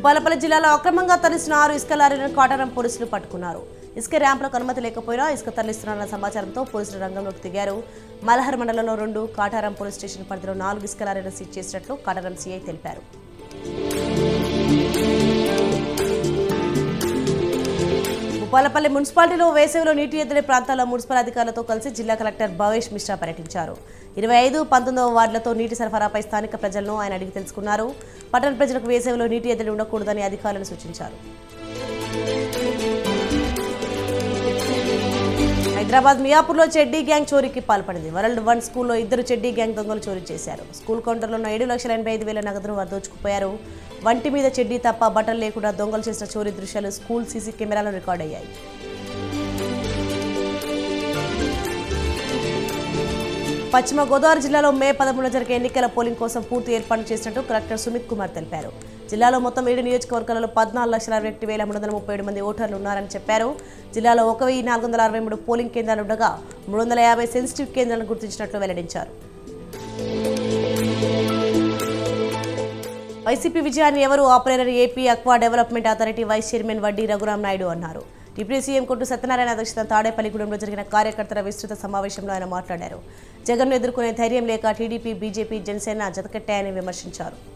భూపాలపల్లి జిల్లాలో అక్రమంగా తరలిస్తున్న ఆరు ఇసుక లారీలను కాటారం పోలీసులు పట్టుకున్నారు ఇసుక ర్యాంపులకు అనుమతి లేకపోయినా ఇసుక తరలిస్తున్నారన్న సమాచారంతో పోలీసులు రంగంలోకి దిగారు మలహర్ మండలంలో రెండు కాటారం పోలీస్ స్టేషన్ పరిధిలో నాలుగు ఇసుక లారీలను సీజ్ చేసినట్లు కాటారం సీఐ తెలిపారు భూపాలపల్లి మున్సిపాలిటీలో వేసవిలో నీటి ఎద్దడి ప్రాంతాల్లో మున్సిపల్ అధికారులతో కలిసి జిల్లా కలెక్టర్ భవేష్ మిశ్రా పర్యటించారు ఇరవై ఐదు పంతొమ్మిదవ వార్డులతో నీటి సరఫరాపై స్థానిక ప్రజలను ఆయన అడిగి తెలుసుకున్నారు పట్టణ ప్రజలకు వేసవిలో నీటి ఎద్దడి ఉండకూడదని అధికారులను సూచించారు హైదరాబాద్ మియాపూర్లో చెడ్డీ గ్యాంగ్ చోరీకి పాల్పడింది వరల్డ్ వన్ స్కూల్లో ఇద్దరు చెడ్డీ గ్యాంగ్ దొంగలు చోరీ చేశారు స్కూల్ కౌంటర్లో ఉన్న ఏడు లక్షల ఎనభై ఐదు వేల నగదును వారు దోచుకుపోయారు వంటి మీద చెడ్డీ తప్ప బట్టలు లేకుండా దొంగలు చేసిన చోరీ దృశ్యాలు స్కూల్ సీసీ కెమెరాలో రికార్డ్ అయ్యాయి పశ్చిమ గోదావరి జిల్లాలో మే పదమూడున జరిగే ఎన్నికల పోలింగ్ కోసం పూర్తి ఏర్పాట్లు చేసినట్టు కలెక్టర్ సుమిత్ కుమార్ తెలిపారు జిల్లాలో మొత్తం ఏడు నియోజకవర్గాలలో పద్నాలుగు లక్షల అరవై ఒకటి వేల మూడు వందల ముప్పై ఏడు మంది ఓటర్లు ఉన్నారని చెప్పారు జిల్లాలో ఒక వెయ్యి నాలుగు వందల అరవై మూడు పోలింగ్ కేంద్రాలు ఉండగా మూడు వందల యాభై సెన్సిటివ్ కేంద్రాలను గుర్తించినట్లు వెల్లడించారు వైసీపీ విజయాన్ని ఎవరు ఆపలేరని AP aqua development authority vice chairman Vaddi Raghuram Naidu అన్నారు డిప్యూటీ సీఎం కొట్టు సత్యనారాయణ అధ్యక్షత తాడేపల్లిగూడెంలో జరిగిన కార్యకర్తల విస్తృత సమావేశంలో ఆయన మాట్లాడారు జగన్ను ఎదుర్కొనే ధైర్యం లేక టీడీపీ బీజేపీ జనసేన జతకట్టాయని విమర్శించారు